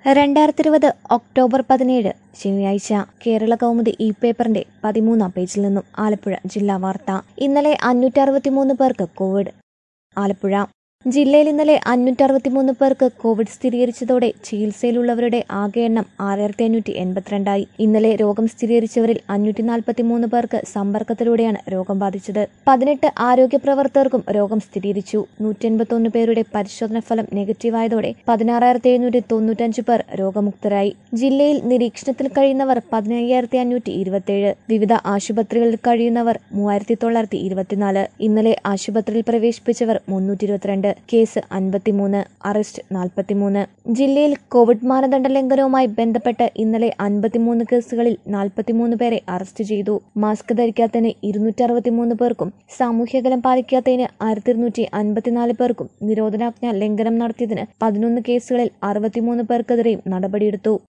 രണ്ടായിരത്തി ഇരുപത് ഒക്ടോബർ പതിനേഴ് ശനിയാഴ്ച കേരള കൗമുദി ഇ പേപ്പറിന്റെ പതിമൂന്നാം പേജിൽ നിന്നും ആലപ്പുഴ ജില്ലാ വാർത്ത ഇന്നലെ അഞ്ഞൂറ്റി അറുപത്തിമൂന്ന് പേർക്ക് കോവിഡ് ആലപ്പുഴ ജില്ലയിൽ ഇന്നലെ അഞ്ഞൂറ്റി അറുപത്തിമൂന്ന് പേർക്ക് കോവിഡ് സ്ഥിരീകരിച്ചതോടെ ചികിത്സയിലുള്ളവരുടെ ആകെ എണ്ണം ആറായിരത്തി അഞ്ഞൂറ്റി എൺപത്തിരണ്ടായി ഇന്നലെ രോഗം സ്ഥിരീകരിച്ചവരിൽ അഞ്ഞൂറ്റി നാൽപ്പത്തിമൂന്ന് പേർക്ക് സമ്പർക്കത്തിലൂടെയാണ് രോഗം ബാധിച്ചത് പതിനെട്ട് ആരോഗ്യ പ്രവർത്തകർക്കും രോഗം സ്ഥിരീകരിച്ചു നൂറ്റി എൺപത്തൊന്ന് പേരുടെ പരിശോധന ഫലം നെഗറ്റീവായതോടെ പതിനാറായിരത്തി എഴുന്നൂറ്റി തൊണ്ണൂറ്റഞ്ച് പേർ രോഗമുക്തരായി ജില്ലയിൽ നിരീക്ഷണത്തിൽ കഴിയുന്നവർ പതിനയ്യായിരത്തി അഞ്ഞൂറ്റി ഇരുപത്തിയേഴ് വിവിധ ആശുപത്രികളിൽ കഴിയുന്നവർ മൂവായിരത്തി തൊള്ളായിരത്തി ഇരുപത്തിനാല് ഇന്നലെ ആശുപത്രിയിൽ പ്രവേശിപ്പിച്ചവർ മുന്നൂറ്റി ഇരുപത്തിരണ്ട് കേസ് അൻപത്തിമൂന്ന് അറസ്റ്റ് നാൽപ്പത്തിമൂന്ന് ജില്ലയിൽ കോവിഡ് മാനദണ്ഡ ലംഘനവുമായി ബന്ധപ്പെട്ട് ഇന്നലെ അൻപത്തിമൂന്ന് കേസുകളിൽ നാൽപ്പത്തിമൂന്ന് പേരെ അറസ്റ്റ് ചെയ്തു മാസ്ക് ധരിക്കാത്തതിന് ഇരുന്നൂറ്റി അറുപത്തിമൂന്ന് പേർക്കും സാമൂഹ്യകലം പാലിക്കാത്തതിന് ആയിരത്തി ഇരുന്നൂറ്റി അൻപത്തിനാല് പേർക്കും നിരോധനാജ്ഞ ലംഘനം നടത്തിയതിന് പതിനൊന്ന് കേസുകളിൽ അറുപത്തിമൂന്ന് പേർക്കെതിരെയും നടപടിയെടുത്തു